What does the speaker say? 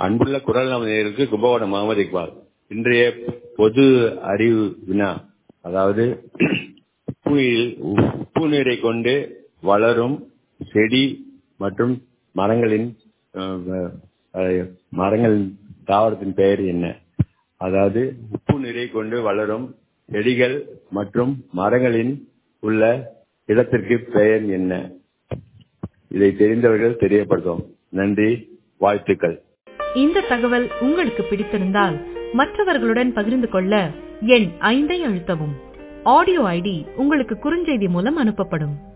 அன்புள்ள குரல் நேயர்களுக்கு கும்பகோணம் முகமது இக்பால் இன்றைய பொது அறிவு வினா அதாவது உப்புயில் உப்பு நீரை கொண்டு வளரும் செடி மற்றும் மரங்களின் அஹ், அஹ், மரங்களின் தாவரத்தின் பெயர் என்ன அதாவது உப்பு நீரை கொண்டு வளரும் செடிகள் மற்றும் மரங்களின் உள்ள இடத்திற்கு பெயர் என்ன இதை தெரிந்தவர்கள் தெரியப்படுத்தும் நன்றி வாழ்த்துக்கள் இந்த தகவல் உங்களுக்கு பிடித்திருந்தால் மற்றவர்களுடன் பகிர்ந்து கொள்ள எண் ஐந்தை அழுத்தவும் ஆடியோ ஐடி உங்களுக்கு குறுஞ்செய்தி மூலம் அனுப்பப்படும்